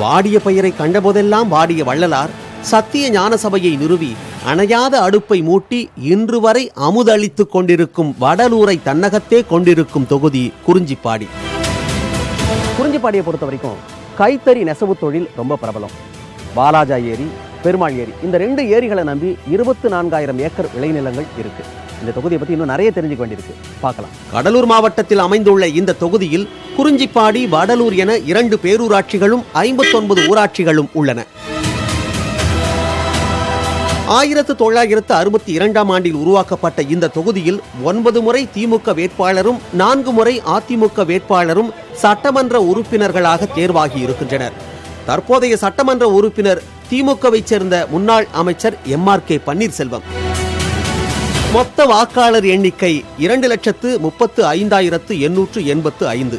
வாடிய பயிரை கண்டபோதெல்லாம் வாடிய வள்ளலார் சத்திய ஞான சபையை நிறுவி அணையாத அடுப்பை மூட்டி இன்று வரை அமுதளித்துக் கொண்டிருக்கும் வடலூரை தன்னகத்தே கொண்டிருக்கும் தொகுதி குறிஞ்சிப்பாடி குறிஞ்சிப்பாடியை பொறுத்த வரைக்கும் கைத்தறி நெசவு தொழில் ரொம்ப பிரபலம் வாலாஜா ஏரி பெருமாள் ஏரி இந்த ரெண்டு ஏரிகளை நம்பி இருபத்தி நான்காயிரம் ஏக்கர் விளைநிலங்கள் இருக்கு இந்த தொகுதியை பத்தி இன்னும் நிறைய தெரிஞ்சுக்க வேண்டியிருக்கு பார்க்கலாம் கடலூர் மாவட்டத்தில் அமைந்துள்ள இந்த தொகுதியில் குறிஞ்சிப்பாடி வடலூர் என இரண்டு பேரூராட்சிகளும் ஐம்பத்தொன்பது ஊராட்சிகளும் உள்ளன ஆயிரத்து தொள்ளாயிரத்து அறுபத்தி இரண்டாம் ஆண்டில் உருவாக்கப்பட்ட இந்த தொகுதியில் ஒன்பது முறை திமுக வேட்பாளரும் நான்கு முறை அதிமுக வேட்பாளரும் சட்டமன்ற உறுப்பினர்களாக தேர்வாகி இருக்கின்றனர் தற்போதைய சட்டமன்ற உறுப்பினர் திமுகவைச் சேர்ந்த முன்னாள் அமைச்சர் எம் ஆர் கே பன்னீர்செல்வம் மொத்த வாக்காளர் எண்ணிக்கை இரண்டு லட்சத்து முப்பத்து ஐந்தாயிரத்து எண்ணூற்று எண்பத்து ஐந்து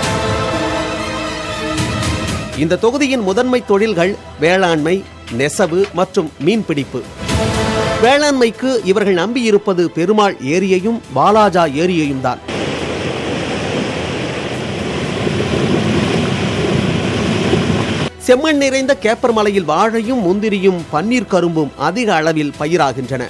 இந்த தொகுதியின் முதன்மை தொழில்கள் வேளாண்மை நெசவு மற்றும் மீன்பிடிப்பு வேளாண்மைக்கு இவர்கள் நம்பியிருப்பது பெருமாள் ஏரியையும் பாலாஜா ஏரியையும் தான் செம்மண் நிறைந்த கேப்பர் மலையில் வாழையும் முந்திரியும் பன்னீர் கரும்பும் அதிக அளவில் பயிராகின்றன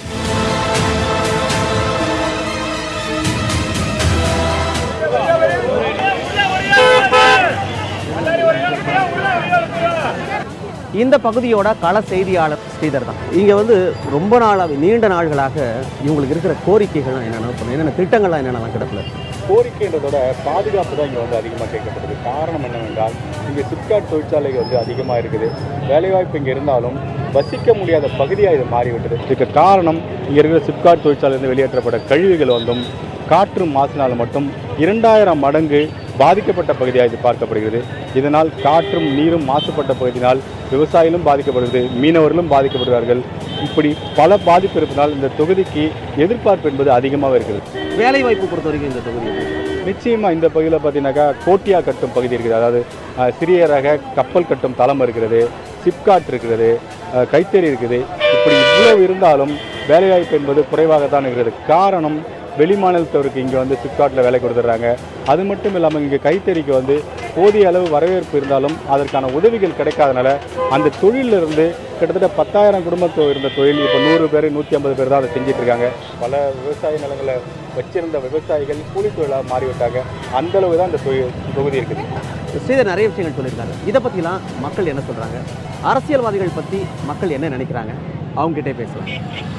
இந்த பகுதியோட கள செய்தியாளர் ஸ்ரீதர் தான் இங்க வந்து ரொம்ப நாளாக நீண்ட நாள்களாக இவங்களுக்கு இருக்கிற கோரிக்கைகள்லாம் என்னென்ன சொல்லுங்க என்னென்ன திட்டங்கள்லாம் என்னென்னலாம் கிடப்பில் கோரிக்கைன்றதோட பாதுகாப்பு தான் இங்கே வந்து அதிகமாக கேட்கப்படுது காரணம் என்னவென்றால் இங்கே சிப்காட் தொழிற்சாலைகள் வந்து அதிகமாக இருக்குது வேலைவாய்ப்பு இங்கே இருந்தாலும் வசிக்க முடியாத பகுதியாக இது மாறிவிட்டது இதுக்கு காரணம் இங்கே இருக்கிற சிப்காட் தொழிற்சாலையிலிருந்து வெளியேற்றப்பட்ட கழிவுகள் வந்தும் காற்று மாசினால் மட்டும் இரண்டாயிரம் மடங்கு பாதிக்கப்பட்ட பகுதியாக இது பார்க்கப்படுகிறது இதனால் காற்றும் நீரும் மாசுபட்ட பகுதியினால் விவசாயிகளும் பாதிக்கப்படுகிறது மீனவர்களும் பாதிக்கப்படுகிறார்கள் இப்படி பல பாதிப்பு இருப்பதால் இந்த தொகுதிக்கு எதிர்பார்ப்பு என்பது அதிகமாக இருக்கிறது வேலை வாய்ப்பு பொறுத்த வரைக்கும் இந்த தொகுதி எப்படி? நிச்சயமாக இந்த பகுதியில் பார்த்தீங்கன்னாக்கா கோட்டியா கட்டும் பகுதி இருக்குது அதாவது அஹ், சிறிய ரக கப்பல் கட்டும் தளம் இருக்கிறது சிப்காட் இருக்கிறது அஹ், கைத்தறி இருக்குது இப்படி இவ்வளவு இருந்தாலும் வேலைவாய்ப்பு என்பது குறைவாக தான் இருக்கிறது காரணம் வெளிமாநிலத்தவருக்கு இங்கே வந்து சிப்காட்டில் வேலை கொடுத்துட்றாங்க அது மட்டும் இல்லாமல் இங்கே கைத்தறிக்கு வந்து போதிய அளவு வரவேற்பு இருந்தாலும் அதற்கான உதவிகள் கிடைக்காதனால அந்த தொழிலிருந்து கிட்டத்தட்ட பத்தாயிரம் குடும்பத்து இருந்த தொழில் இப்போ நூறு பேர் நூற்றி ஐம்பது பேர் தான் அதை செஞ்சுட்டு இருக்காங்க பல விவசாய நிலங்களை வச்சிருந்த விவசாயிகள் கூலி தொழிலாக மாறிவிட்டாங்க அந்த அளவு தான் இந்த தொழில் தொகுதி இருக்குது ஸ்ரீதர் நிறைய விஷயங்கள் சொல்லியிருக்காங்க இதை பற்றிலாம் மக்கள் என்ன சொல்றாங்க அரசியல்வாதிகள் பற்றி மக்கள் என்ன நினைக்கிறாங்க அவங்க கிட்டே பேசலாம்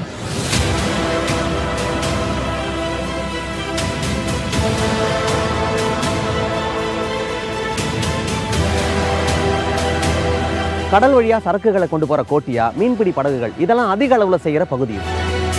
கடல் வழியா சரக்குகளை கொண்டு போற கோட்டியா மீன்பிடி படகுகள் இதெல்லாம் அதிக அளவுல செய்யற பகுதி இது.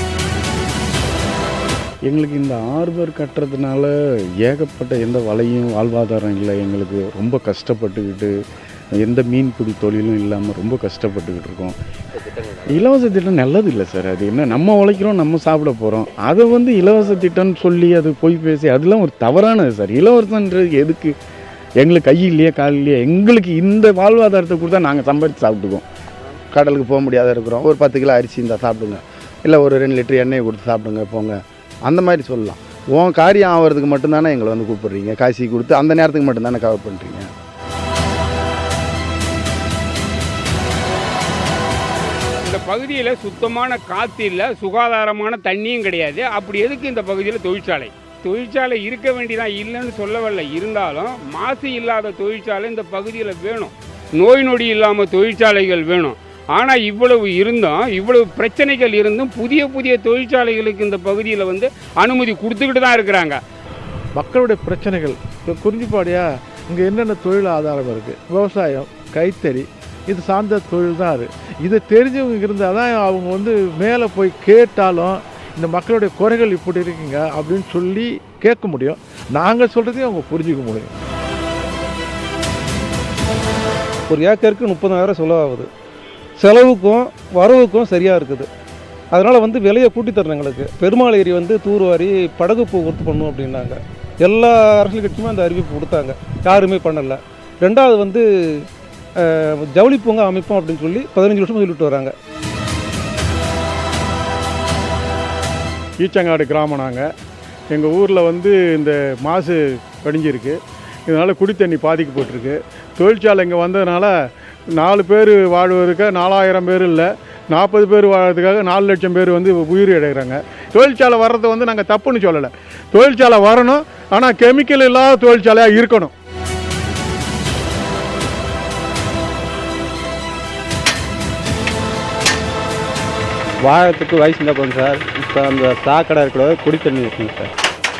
எங்களுக்கு இந்த ஆர்பர் கட்டுறதுனால ஏகப்பட்ட எந்த வலையும் வாழ்வாதாரம் இல்லை எங்களுக்கு ரொம்ப கஷ்டப்பட்டுக்கிட்டு எந்த மீன்பிடி தொழிலும் இல்லாமல் ரொம்ப கஷ்டப்பட்டுக்கிட்டு இருக்கோம் இலவச திட்டம் நல்லது இல்லை சார் அது என்ன நம்ம உழைக்கிறோம் நம்ம சாப்பிட போகிறோம் அதை வந்து இலவச திட்டம்னு சொல்லி அது போய் பேசி அதெல்லாம் ஒரு தவறானது சார் இலவசன்றது எதுக்கு எங்களுக்கு கை இல்லையே கால் இல்லையே எங்களுக்கு இந்த வாழ்வாதாரத்தை கொடுத்தா நாங்கள் சம்பாதிச்சு சாப்பிட்டுக்குவோம் கடலுக்கு போக முடியாத இருக்கிறோம் ஒரு பத்து கிலோ அரிசி இருந்தால் சாப்பிடுங்க இல்லை ஒரு ரெண்டு லிட்டர் எண்ணெயை கொடுத்து சாப்பிடுங்க போங்க அந்த மாதிரி சொல்லலாம் உன் காரியம் ஆகிறதுக்கு மட்டும்தானே எங்களை வந்து கூப்பிடுறீங்க காசி கொடுத்து அந்த நேரத்துக்கு மட்டும்தானே கவர் பண்ணுறீங்க இந்த பகுதியில் சுத்தமான காற்று இல்லை சுகாதாரமான தண்ணியும் கிடையாது அப்படி எதுக்கு இந்த பகுதியில் தொழிற்சாலை தொழிற்சாலை இருக்க வேண்டியதான் இல்லைன்னு சொல்லவில்லை இருந்தாலும் மாசு இல்லாத தொழிற்சாலை இந்த பகுதியில் வேணும் நோய் நொடி இல்லாமல் தொழிற்சாலைகள் வேணும் ஆனால் இவ்வளவு இருந்தும் இவ்வளவு பிரச்சனைகள் இருந்தும் புதிய புதிய தொழிற்சாலைகளுக்கு இந்த பகுதியில் வந்து அனுமதி கொடுத்துக்கிட்டு தான் இருக்கிறாங்க மக்களுடைய பிரச்சனைகள் இப்போ குறிஞ்சிப்பாடியா இங்கே என்னென்ன தொழில் ஆதாரம் இருக்குது விவசாயம் கைத்தறி இது சார்ந்த தொழில் தான் அது இது தெரிஞ்சவங்க இருந்தால் தான் அவங்க வந்து மேலே போய் கேட்டாலும் இந்த மக்களுடைய குறைகள் இப்படி இருக்குங்க அப்படின்னு சொல்லி கேட்க முடியும் நாங்கள் சொல்கிறதையும் அவங்க புரிஞ்சுக்க முடியும் ஒரு ஏக்கருக்கு முப்பதாயிரம் செலவாகுது செலவுக்கும் வரவுக்கும் சரியாக இருக்குது அதனால் வந்து விலையை கூட்டி தரணும் எங்களுக்கு பெருமாள் ஏரி வந்து தூர்வாரி படகு போக்குவரத்து பண்ணும் அப்படின்னாங்க எல்லா அரசியல் கட்சியுமே அந்த அறிவிப்பு கொடுத்தாங்க யாருமே பண்ணலை ரெண்டாவது வந்து அஹ், ஜவுளி பூங்கா அமைப்போம் அப்படின்னு சொல்லி பதினஞ்சு வருஷமா சொல்லிட்டு வராங்க ஈச்சங்காடு கிராமம் நாங்கள் எங்கள் ஊரில் வந்து இந்த மாசு படிஞ்சிருக்கு இதனால் குடி தண்ணி பாதிக்கப்பட்டிருக்கு தொழிற்சாலை இங்கே வந்ததுனால நாலு பேர் வாழ்வதற்கு நாலாயிரம் பேர் இல்லை நாற்பது பேர் வாழ்றதுக்காக நாலு லட்சம் பேர் வந்து உயிர் இழக்கிறாங்க தொழிற்சாலை வர்றதை வந்து நாங்கள் தப்புன்னு சொல்லலை தொழிற்சாலை வரணும் ஆனால் கெமிக்கல் இல்லாத தொழிற்சாலையாக இருக்கணும் வாழத்துக்கு வயசு இருந்தால் போதும் சார் இப்போ அந்த சாக்கடை இருக்கிறத குடி தண்ணி இருக்குங்க சார்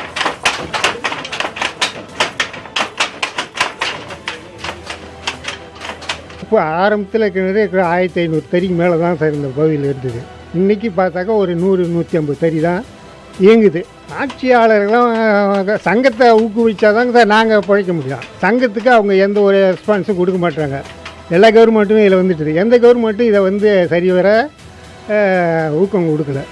இப்போ ஆரம்பத்தில் இருக்கிறது ஆயிரத்தி ஐநூறு தறிக்கு மேலே தான் சார் இந்த பகுதியில் இருந்தது இன்றைக்கி பார்த்தாக்கா ஒரு நூறு நூற்றி ஐம்பது தறி தான் இயங்குது ஆட்சியாளர்களும் அஹ், சங்கத்தை ஊக்குவிச்சா தாங்க சார் நாங்கள் பிழைக்க முடியும் சங்கத்துக்கு அவங்க எந்த ஒரு ரெஸ்பான்ஸும் கொடுக்க மாட்டாங்க எல்லா கவர்மெண்ட்டும் இதில் வந்துட்டுது எந்த கவர்மெண்ட்டும் இதை வந்து சரிவர அஹ், ஊக்கம் கொடுக்கல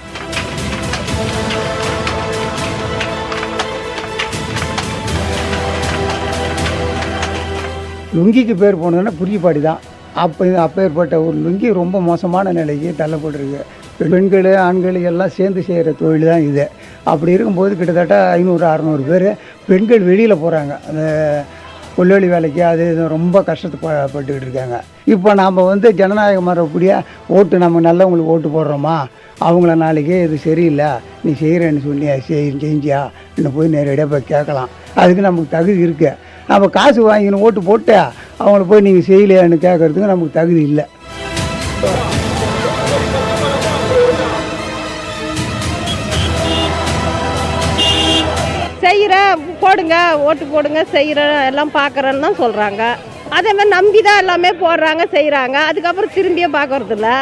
லுங்கிக்கு பேர் போனதுன்னா குறிப்பாடி தான் அப்போ அப்பேற்பட்ட ஒரு லுங்கி ரொம்ப மோசமான நிலைக்கு தள்ளப்பட்டிருக்கு பெண்கள் ஆண்கள் எல்லாம் சேர்ந்து செய்கிற தொழில் தான் இது அப்படி இருக்கும்போது கிட்டத்தட்ட ஐநூறு அறநூறு பேர் பெண்கள் வெளியில் போகிறாங்க அந்த கொல்லொலி வேலைக்கு அது இது ரொம்ப கஷ்டப்பட்டுக்கிட்டு இருக்காங்க இப்போ நாம் வந்து ஜனநாயகம் வரக்கூடிய ஓட்டு நம்ம நல்லவங்களுக்கு ஓட்டு போடுறோமா அவங்கள நாளைக்கு இது சரியில்லை நீ செய்கிறேன்னு சொன்னியா செய் செஞ்சியா இன்னும் போய் நேரடியாக போய் கேட்கலாம் அதுக்கு நமக்கு தகுதி இருக்குது நம்ம காசு வாங்கின்னு ஓட்டு போட்டு அவங்கள போய் நீங்கள் செய்யலையான்னு கேட்கறதுக்கு நமக்கு தகுதி இல்லை செய்கிற போடுங்க ஓட்டு போடுங்க செய்கிற எல்லாம் பார்க்குறேன்னு தான் சொல்கிறாங்க அதே மாதிரி நம்பி தான் எல்லாமே போடுறாங்க செய்கிறாங்க அதுக்கப்புறம் திரும்பியே பார்க்கறது இல்ல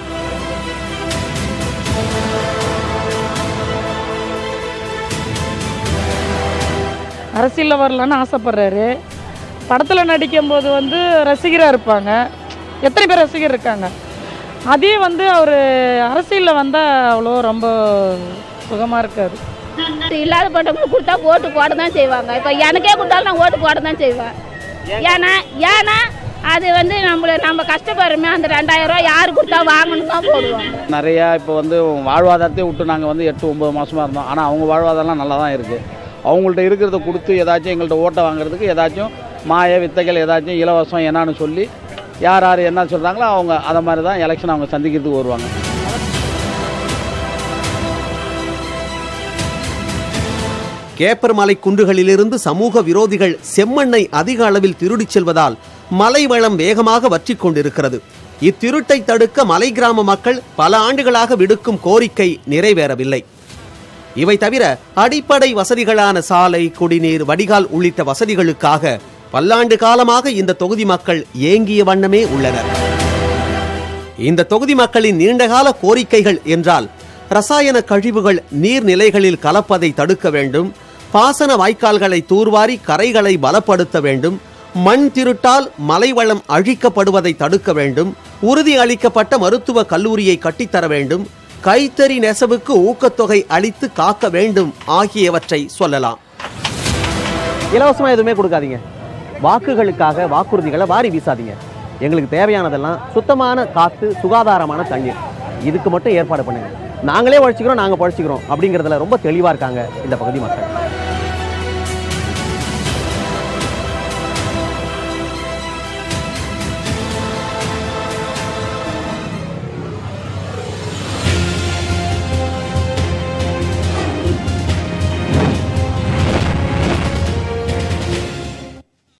அரசியலில் வரலான்னு ஆசைப்படுறாரு படத்தில் நடிக்கும்போது வந்து ரசிகராக இருப்பாங்க எத்தனை பேர் ரசிகர் இருக்காங்க அதே வந்து அவர் அரசியலில் வந்தால் அவ்வளோ ரொம்ப சுகமாக இருக்காது இல்லாத பட்டவங்களுக்கு கொடுத்தா ஓட்டு போட தான் செய்வாங்க இப்போ எனக்கே கொடுத்தாலும் நான் ஓட்டு போட தான் செய்வேன் ஏன்னா ஏன்னா அது வந்து நம்மள நம்ம கஷ்டப்படுறோமே அந்த ரெண்டாயிரம் ரூபாய் யாரு கொடுத்தா வாங்கணும் தான் போடுவோம் நிறையா இப்போ வந்து வாழ்வாதாரத்தை விட்டு நாங்கள் வந்து எட்டு ஒம்பது மாதமாக இருந்தோம் ஆனால் அவங்க வாழ்வாதாரம்லாம் நல்லா தான் இருக்குது அவங்கள்ட்ட இருக்கிறத கொடுத்து ஏதாச்சும் எங்கள்கிட்ட ஓட்டை வாங்குறதுக்கு ஏதாச்சும் மாய வித்தைகள் ஏதாச்சும் இலவசம் என்னன்னு சொல்லி யார் யார் என்ன சொல்கிறாங்களோ அவங்க அதை மாதிரி தான் எலெக்ஷன் அவங்க சந்திக்கிறதுக்கு வருவாங்க கேப்பர்மலை குன்றுகளிலிருந்து சமூக விரோதிகள் செம்மண்ணை அதிக அளவில் திருடிச் செல்வதால் மலை வளம் வேகமாக வற்றிக் கொண்டிருக்கிறது இத்திருட்டை தடுக்க மலை கிராம மக்கள் பல ஆண்டுகளாக விடுக்கும் கோரிக்கை நிறைவேறவில்லை இவை தவிர அடிப்படை வசதிகளான சாலை குடிநீர் வடிகால் உள்ளிட்ட வசதிகளுக்காக பல்லாண்டு காலமாக இந்த தொகுதி மக்கள் ஏங்கிய வண்ணமே உள்ளனர் இந்த தொகுதி மக்களின் நீண்டகால கோரிக்கைகள் என்றால் ரசாயன கழிவுகள் நீர்நிலைகளில் கலப்பதை தடுக்க வேண்டும் பாசன வாய்க்கால்களை தூர்வாரி கரைகளை பலப்படுத்த வேண்டும் மண் திருட்டால் மலைவளம் அழிக்கப்படுவதை தடுக்க வேண்டும் உறுதி அளிக்கப்பட்ட மருத்துவ கல்லூரியை கட்டித்தர வேண்டும் கைத்தறி நெசவுக்கு ஊக்கத்தொகை அளித்து காக்க வேண்டும் ஆகியவற்றை சொல்லலாம் இலவசமாக எதுவுமே கொடுக்காதீங்க வாக்குகளுக்காக வாக்குறுதிகளை வாரி வீசாதீங்க எங்களுக்கு தேவையானதெல்லாம் சுத்தமான காற்று சுகாதாரமான தண்ணீர் இதுக்கு மட்டும் ஏற்பாடு பண்ணுங்க நாங்களே உழைச்சிக்கிறோம் நாங்கள் பழிச்சிக்கிறோம் அப்படிங்கிறதுல ரொம்ப தெளிவாக இருக்காங்க இந்த பகுதி மக்கள்